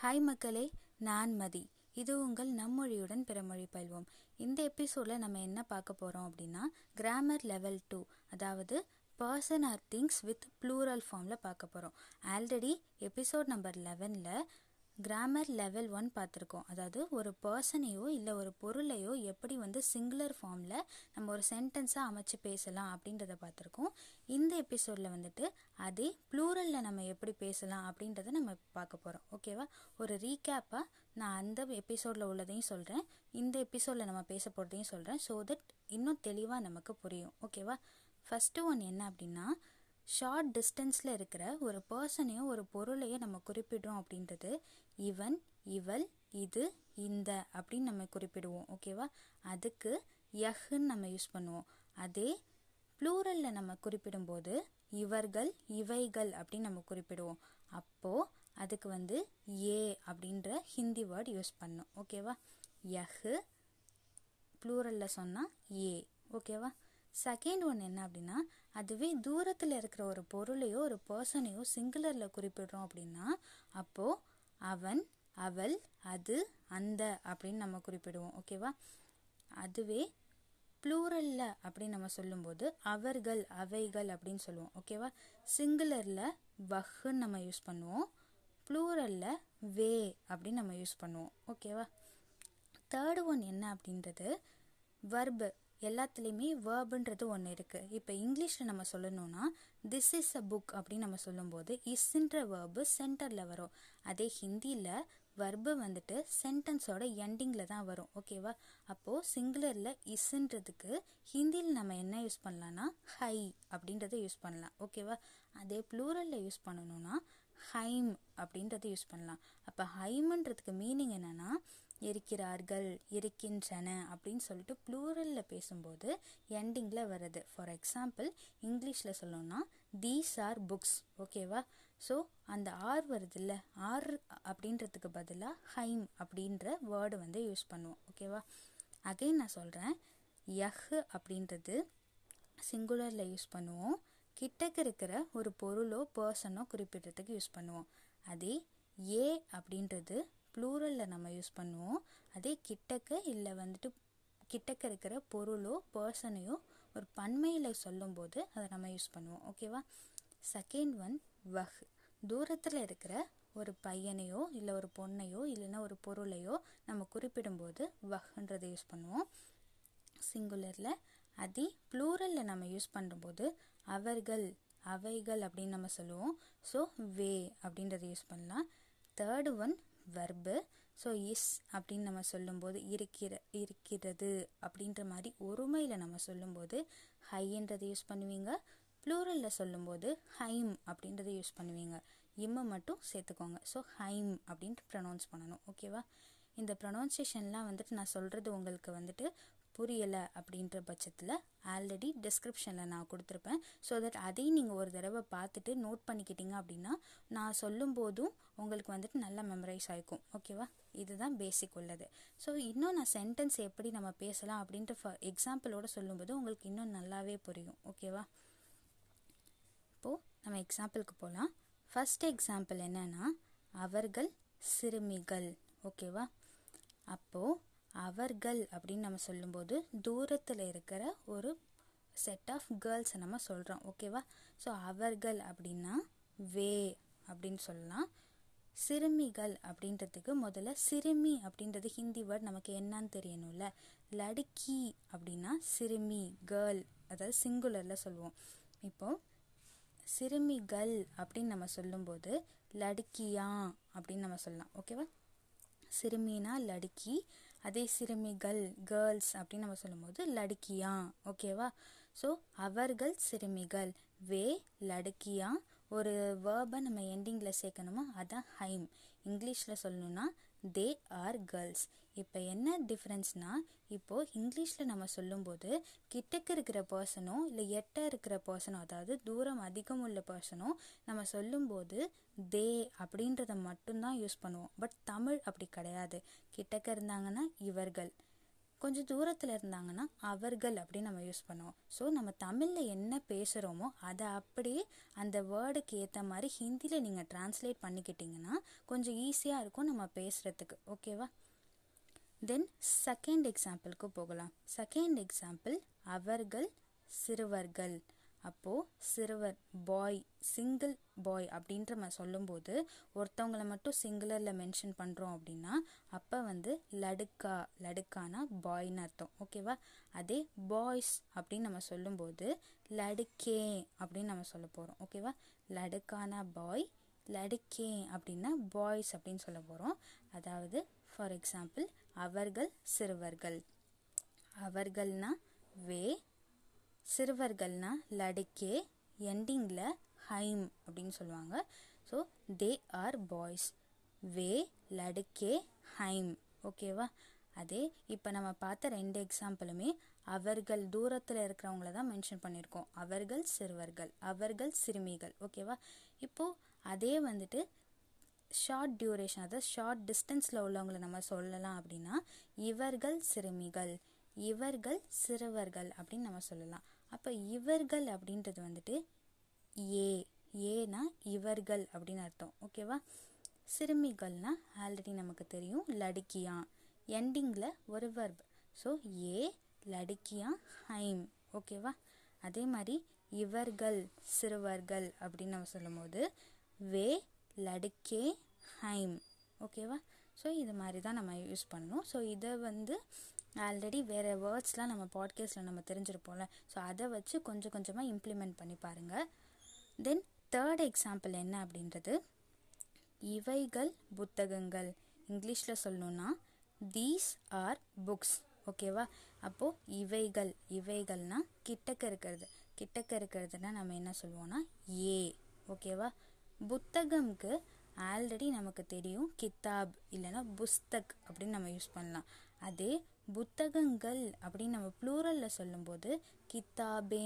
hi மக்களே நான் மதி இது உங்கள் நம்மொழியுடன் பிறமொழி பயில்வோம் இந்த எபிசோடில் நம்ம என்ன பார்க்க போகிறோம் அப்படின்னா கிராமர் லெவல் டூ அதாவது person or things with plural ஃபார்மில் பார்க்க போகிறோம் ஆல்ரெடி எபிசோட் நம்பர் லெவனில் கிராமர் லெவல் ஒன் பார்த்துருக்கோம் அதாவது ஒரு பர்சனையோ இல்லை ஒரு பொருளையோ எப்படி வந்து சிங்குலர் ஃபார்மில் நம்ம ஒரு சென்டென்ஸாக அமைச்சு பேசலாம் அப்படின்றத பார்த்துருக்கோம் இந்த எபிசோடில் வந்துட்டு அதே ப்ளூரலில் நம்ம எப்படி பேசலாம் அப்படின்றத நம்ம பார்க்க போகிறோம் ஓகேவா ஒரு ரீகேப்பாக நான் அந்த எபிசோடில் உள்ளதையும் சொல்கிறேன் இந்த எபிசோடில் நம்ம பேச போகிறதையும் சொல்கிறேன் ஸோ தட் இன்னும் தெளிவாக நமக்கு புரியும் ஓகேவா ஃபஸ்ட்டு ஒன் என்ன அப்படின்னா ஷார்ட் டிஸ்டன்ஸில் இருக்கிற ஒரு பர்சனையோ ஒரு பொருளையோ நம்ம குறிப்பிடுறோம் அப்படின்றது இவன் இவள் இது இந்த அப்படின்னு நம்ம குறிப்பிடுவோம் ஓகேவா அதுக்கு யஹ்ன்னு நம்ம யூஸ் பண்ணுவோம் அதே ப்ளூரலில் நம்ம குறிப்பிடும்போது இவர்கள் இவைகள் அப்படின்னு நம்ம குறிப்பிடுவோம் அப்போது அதுக்கு வந்து ஏ அப்படின்ற ஹிந்தி வேர்ட் யூஸ் பண்ணோம் ஓகேவா யஹ் ப்ளூரலில் சொன்னால் ஏ ஓகேவா செகண்ட் ஒன் என்ன அப்படின்னா அதுவே தூரத்தில் இருக்கிற ஒரு பொருளையோ ஒரு பர்சனையோ சிங்குலரில் குறிப்பிடுறோம் அப்படின்னா அப்போது அவன் அவள் அது அந்த அப்படின்னு நம்ம குறிப்பிடுவோம் ஓகேவா அதுவே ப்ளூரலில் அப்படின்னு நம்ம சொல்லும்போது அவர்கள் அவைகள் அப்படின்னு சொல்லுவோம் ஓகேவா சிங்குலரில் வஹ்ன்னு நம்ம யூஸ் பண்ணுவோம் ப்ளூரலில் வே அப்படின்னு நம்ம யூஸ் பண்ணுவோம் ஓகேவா தேர்டு ஒன் என்ன அப்படின்றது வர்பு எல்லாத்துலேயுமே வேர்புன்றது ஒன்று இருக்குது இப்போ இங்கிலீஷில் நம்ம சொல்லணும்னா திஸ் இஸ் அ புக் அப்படின்னு நம்ம சொல்லும்போது இஸ்ன்ற வேர்பு சென்டரில் வரும் அதே ஹிந்தியில் வர்பு வந்துட்டு சென்டென்ஸோட எண்டிங்கில் தான் வரும் ஓகேவா அப்போது சிங்குலரில் இஸ்ன்றதுக்கு ஹிந்தியில் நம்ம என்ன யூஸ் பண்ணலாம்னா ஹை அப்படின்றத யூஸ் பண்ணலாம் ஓகேவா அதே ப்ளூரலில் யூஸ் பண்ணணும்னா ஹைம் அப்படின்றத யூஸ் பண்ணலாம் அப்போ ஹைம்ன்றதுக்கு மீனிங் என்னன்னா இருக்கிறார்கள் இருக்கின்றன அப்படின்னு சொல்லிட்டு ப்ளூரலில் பேசும்போது எண்டிங்கில் வருது ஃபார் எக்ஸாம்பிள் இங்கிலீஷில் சொல்லணும்னா தீஸ் ஆர் புக்ஸ் ஓகேவா ஸோ அந்த ஆர் வருது இல்லை ஆர் அப்படின்றதுக்கு பதிலாக ஹைம் அப்படின்ற வேர்டு வந்து யூஸ் பண்ணுவோம் ஓகேவா அகைன் நான் சொல்கிறேன் யஹ் அப்படின்றது சிங்குலரில் யூஸ் பண்ணுவோம் கிட்டக்கு இருக்கிற ஒரு பொருளோ பர்சனோ குறிப்பிடுறதுக்கு யூஸ் பண்ணுவோம் அதே ஏ அப்படின்றது ப்ளூரலில் நம்ம யூஸ் பண்ணுவோம் அதே கிட்டக்க இல்லை வந்துட்டு கிட்டக்க இருக்கிற பொருளோ பர்சனையோ ஒரு பன்மையில் சொல்லும்போது அதை நம்ம யூஸ் பண்ணுவோம் ஓகேவா செகண்ட் ஒன் வஹ் தூரத்தில் இருக்கிற ஒரு பையனையோ இல்லை ஒரு பொண்ணையோ இல்லைன்னா ஒரு பொருளையோ நம்ம குறிப்பிடும்போது வஹ்ன்றதை யூஸ் பண்ணுவோம் சிங்குலரில் அதே ப்ளூரலில் நம்ம யூஸ் பண்ணும்போது அவர்கள் அவைகள் அப்படின்னு நம்ம சொல்லுவோம் ஸோ வே அப்படின்றத யூஸ் பண்ணலாம் third one verb so is அப்படின்னு நம்ம சொல்லும்போது இருக்கிற இருக்கிறது அப்படின்ற மாதிரி ஒருமையில் நம்ம சொல்லும்போது ஹைன்றதை யூஸ் பண்ணுவீங்க ப்ளூரலில் சொல்லும்போது ஹைம் அப்படின்றத யூஸ் பண்ணுவீங்க இம்மை மட்டும் சேர்த்துக்கோங்க ஸோ ஹைம் அப்படின்ட்டு ப்ரொனவுன்ஸ் பண்ணணும் ஓகேவா இந்த ப்ரொனவுன்சியேஷன்லாம் வந்துட்டு நான் சொல்கிறது உங்களுக்கு வந்துட்டு புரியலை அப்படின்ற பட்சத்தில் ஆல்ரெடி டிஸ்கிரிப்ஷனில் நான் கொடுத்துருப்பேன் ஸோ தட் அதையும் நீங்கள் ஒரு தடவை பார்த்துட்டு நோட் பண்ணிக்கிட்டீங்க அப்படின்னா நான் சொல்லும் போதும் உங்களுக்கு வந்துட்டு நல்லா மெமரைஸ் ஆகிக்கும் ஓகேவா இதுதான் பேசிக் உள்ளது ஸோ இன்னும் நான் சென்டென்ஸ் எப்படி நம்ம பேசலாம் அப்படின்ற ஃப எக்ஸாம்பிளோட சொல்லும்போது உங்களுக்கு இன்னும் நல்லாவே புரியும் ஓகேவா இப்போது நம்ம எக்ஸாம்பிளுக்கு போகலாம் ஃபஸ்ட் எக்ஸாம்பிள் என்னன்னா அவர்கள் சிறுமிகள் ஓகேவா அப்போது அவர்கள் அப்படின்னு நம்ம சொல்லும்போது தூரத்தில் இருக்கிற ஒரு செட் ஆஃப் கேர்ள்ஸை நம்ம சொல்கிறோம் ஓகேவா ஸோ அவர்கள் அப்படின்னா வே அப்படின்னு சொல்லலாம் சிறுமிகள் அப்படின்றதுக்கு முதல்ல சிறுமி அப்படின்றது ஹிந்தி வேர்ட் நமக்கு என்னன்னு தெரியணும்ல லடுக்கி அப்படின்னா சிறுமி கேர்ள் அதாவது சிங்குலரில் சொல்லுவோம் இப்போது சிறுமிகள் அப்படின்னு நம்ம சொல்லும்போது லடுக்கியா அப்படின்னு நம்ம சொல்லலாம் ஓகேவா சிறுமினா லடுக்கி அதே சிறுமிகள் கேர்ள்ஸ் அப்படின்னு நம்ம சொல்லும்போது லடுக்கியா ஓகேவா ஸோ அவர்கள் சிறுமிகள் வே லடுக்கியா ஒரு வேர்பை நம்ம எண்டிங்கில் சேர்க்கணுமா அதான் ஹைம் இங்கிலீஷில் சொல்லணும்னா தே ஆர் கேர்ள்ஸ் இப்போ என்ன டிஃப்ரென்ஸ்னால் இப்போது இங்கிலீஷில் நம்ம சொல்லும்போது கிட்டக்கு இருக்கிற பர்சனோ இல்லை எட்ட இருக்கிற பர்சனோ அதாவது தூரம் அதிகம் உள்ள பர்சனோ நம்ம சொல்லும்போது தே அப்படின்றத மட்டும்தான் யூஸ் பண்ணுவோம் பட் தமிழ் அப்படி கிடையாது கிட்டக்க இருந்தாங்கன்னா இவர்கள் கொஞ்சம் தூரத்தில் இருந்தாங்கன்னா அவர்கள் அப்படின்னு நம்ம யூஸ் பண்ணுவோம் ஸோ நம்ம தமிழில் என்ன பேசுகிறோமோ அதை அப்படியே அந்த வேர்டுக்கு ஏற்ற மாதிரி ஹிந்தியில் நீங்கள் டிரான்ஸ்லேட் பண்ணிக்கிட்டிங்கன்னா கொஞ்சம் ஈஸியாக இருக்கும் நம்ம பேசுகிறதுக்கு ஓகேவா தென் செகண்ட் எக்ஸாம்பிளுக்கு போகலாம் செகண்ட் எக்ஸாம்பிள் அவர்கள் சிறுவர்கள் அப்போது சிறுவர் பாய் சிங்கிள் பாய் அப்படின்ற நம்ம சொல்லும்போது ஒருத்தவங்களை மட்டும் சிங்குலரில் மென்ஷன் பண்ணுறோம் அப்படின்னா அப்போ வந்து லடுக்கா லடுக்கானா பாய்னு அர்த்தம் ஓகேவா அதே பாய்ஸ் அப்படின்னு நம்ம சொல்லும்போது லடுக்கே அப்படின்னு நம்ம சொல்ல போகிறோம் ஓகேவா லடுக்கானா பாய் லடுக்கே அப்படின்னா பாய்ஸ் அப்படின்னு சொல்ல போகிறோம் அதாவது ஃபார் எக்ஸாம்பிள் அவர்கள் சிறுவர்கள் அவர்கள்னா வே சிறுவர்கள்னா லடுக்கே எண்டிங்கில் ஹைம் அப்படின்னு சொல்லுவாங்க ஸோ தே ஆர் பாய்ஸ் வே லடுக்கே ஹைம் ஓகேவா அதே இப்போ நம்ம பார்த்த ரெண்டு எக்ஸாம்பிளுமே அவர்கள் தூரத்தில் இருக்கிறவங்கள தான் மென்ஷன் பண்ணியிருக்கோம் அவர்கள் சிறுவர்கள் அவர்கள் சிறுமிகள் ஓகேவா இப்போது அதே வந்துட்டு ஷார்ட் டியூரேஷன் அதாவது ஷார்ட் டிஸ்டன்ஸில் உள்ளவங்களை நம்ம சொல்லலாம் அப்படின்னா இவர்கள் சிறுமிகள் இவர்கள் சிறுவர்கள் அப்படின்னு நம்ம சொல்லலாம் அப்போ இவர்கள் அப்படின்றது வந்துட்டு ஏ ஏனா இவர்கள் அப்படின்னு அர்த்தம் ஓகேவா சிறுமிகள்னா ஆல்ரெடி நமக்கு தெரியும் லடுக்கியா எண்டிங்கில் ஒரு வர்ப் ஸோ ஏ லடுக்கியா ஹைம் ஓகேவா அதே மாதிரி இவர்கள் சிறுவர்கள் அப்படின்னு நம்ம சொல்லும்போது வே லடுக்கே ஹைம் ஓகேவா ஸோ இது மாதிரி தான் நம்ம யூஸ் பண்ணணும் ஸோ இதை வந்து ஆல்ரெடி வேறு வேர்ட்ஸ்லாம் நம்ம பாட்காஸ்ட்டில் நம்ம தெரிஞ்சிருப்போம்ல ஸோ அதை வச்சு கொஞ்சம் கொஞ்சமாக இம்ப்ளிமெண்ட் பண்ணி பாருங்கள் தென் தேர்ட் எக்ஸாம்பிள் என்ன அப்படின்றது இவைகள் புத்தகங்கள் இங்கிலீஷில் சொல்லணுன்னா தீஸ் ஆர் புக்ஸ் ஓகேவா அப்போது இவைகள் இவைகள்னா கிட்டக்க இருக்கிறது கிட்டக்க இருக்கிறதுனா நம்ம என்ன சொல்லுவோம்னா ஏ ஓகேவா புத்தகம்க்கு ஆல்ரெடி நமக்கு தெரியும் கித்தாப் இல்லைன்னா புஸ்தக் அப்படின்னு நம்ம யூஸ் பண்ணலாம் அதே புத்தகங்கள் அப்படின்னு நம்ம ப்ளூரலில் சொல்லும்போது கித்தாபே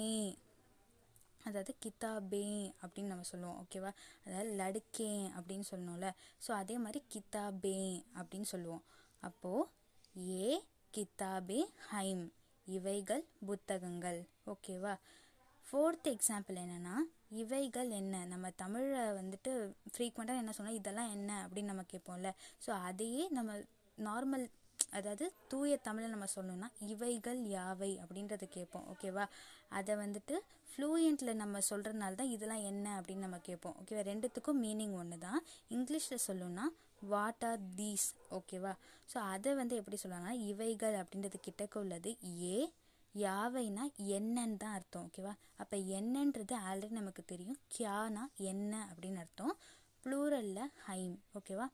அதாவது கித்தாபே அப்படின்னு நம்ம சொல்லுவோம் ஓகேவா அதாவது லடுக்கே அப்படின்னு சொல்லணும்ல ஸோ அதே மாதிரி கித்தாபே அப்படின்னு சொல்லுவோம் அப்போது ஏ கித்தாபே ஹைம் இவைகள் புத்தகங்கள் ஓகேவா ஃபோர்த் எக்ஸாம்பிள் என்னென்னா இவைகள் என்ன நம்ம தமிழில் வந்துட்டு ஃப்ரீக்வெண்ட்டாக என்ன சொன்னால் இதெல்லாம் என்ன அப்படின்னு நம்ம கேட்போம்ல ஸோ அதையே நம்ம நார்மல் அதாவது தூய தமிழில் நம்ம சொல்லணும்னா இவைகள் யாவை அப்படின்றத கேட்போம் ஓகேவா அதை வந்துட்டு ஃப்ளூயண்ட்டில் நம்ம சொல்கிறதுனால தான் இதெல்லாம் என்ன அப்படின்னு நம்ம கேட்போம் ஓகேவா ரெண்டுத்துக்கும் மீனிங் ஒன்று தான் இங்கிலீஷில் சொல்லணும்னா வாட் ஆர் தீஸ் ஓகேவா ஸோ அதை வந்து எப்படி சொல்லலாம்னா இவைகள் அப்படின்றது கிட்டக்க உள்ளது ஏ யாவைனா என்னன்னு தான் அர்த்தம் ஓகேவா அப்போ என்னன்றது ஆல்ரெடி நமக்கு தெரியும் கியானா என்ன அப்படின்னு அர்த்தம் ப்ளூரலில் ஹைம் ஓகேவா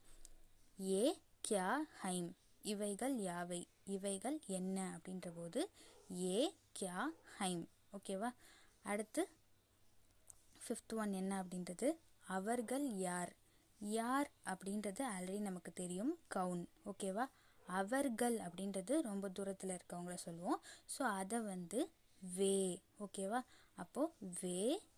ஏ கியா ஹைம் இவைகள் யாவை இவைகள் என்ன அப்படின்ற போது ஏ கியா ஹைம் ஓகேவா அடுத்து ஃபிஃப்த் ஒன் என்ன அப்படின்றது அவர்கள் யார் யார் அப்படின்றது ஆல்ரெடி நமக்கு தெரியும் கவுன் ஓகேவா அவர்கள் அப்படின்றது ரொம்ப தூரத்தில் இருக்கவங்கள சொல்லுவோம் ஸோ அதை வந்து வே ஓகேவா அப்போது வே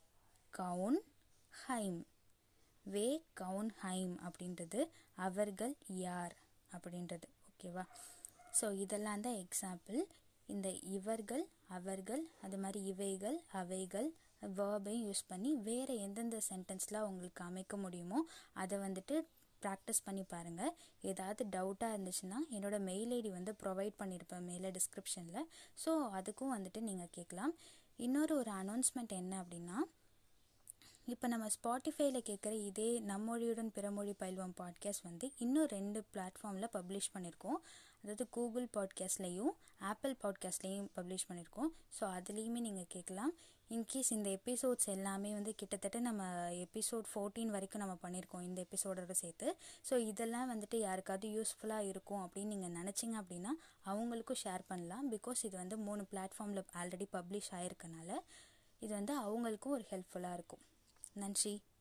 கவுன் ஹைம் வே கவுன் ஹைம் அப்படின்றது அவர்கள் யார் அப்படின்றது ஓகேவா ஸோ இதெல்லாம் தான் எக்ஸாம்பிள் இந்த இவர்கள் அவர்கள் அது மாதிரி இவைகள் அவைகள் வேர்பையும் யூஸ் பண்ணி வேறு எந்தெந்த சென்டென்ஸ்லாம் உங்களுக்கு அமைக்க முடியுமோ அதை வந்துட்டு ப்ராக்டிஸ் பண்ணி பாருங்கள் ஏதாவது டவுட்டாக இருந்துச்சுன்னா என்னோடய மெயில் ஐடி வந்து ப்ரொவைட் பண்ணியிருப்பேன் மேலே டிஸ்கிரிப்ஷனில் ஸோ அதுக்கும் வந்துட்டு நீங்கள் கேட்கலாம் இன்னொரு ஒரு அனௌன்ஸ்மெண்ட் என்ன அப்படின்னா இப்போ நம்ம ஸ்பாட்டிஃபைல கேட்குற இதே நம்மொழியுடன் பிறமொழி பயில்வோம் பாட்காஸ்ட் வந்து இன்னும் ரெண்டு பிளாட்ஃபார்மில் பப்ளிஷ் பண்ணியிருக்கோம் அதாவது கூகுள் பாட்காஸ்ட்லேயும் ஆப்பிள் பாட்காஸ்ட்லேயும் பப்ளிஷ் பண்ணியிருக்கோம் ஸோ அதுலேயுமே நீங்கள் கேட்கலாம் இன்கேஸ் இந்த எபிசோட்ஸ் எல்லாமே வந்து கிட்டத்தட்ட நம்ம எபிசோட் ஃபோர்டீன் வரைக்கும் நம்ம பண்ணியிருக்கோம் இந்த எபிசோடோட சேர்த்து ஸோ இதெல்லாம் வந்துட்டு யாருக்காவது யூஸ்ஃபுல்லாக இருக்கும் அப்படின்னு நீங்கள் நினச்சிங்க அப்படின்னா அவங்களுக்கும் ஷேர் பண்ணலாம் பிகாஸ் இது வந்து மூணு பிளாட்ஃபார்மில் ஆல்ரெடி பப்ளிஷ் ஆகிருக்கனால இது வந்து அவங்களுக்கும் ஒரு ஹெல்ப்ஃபுல்லாக இருக்கும் நன்றி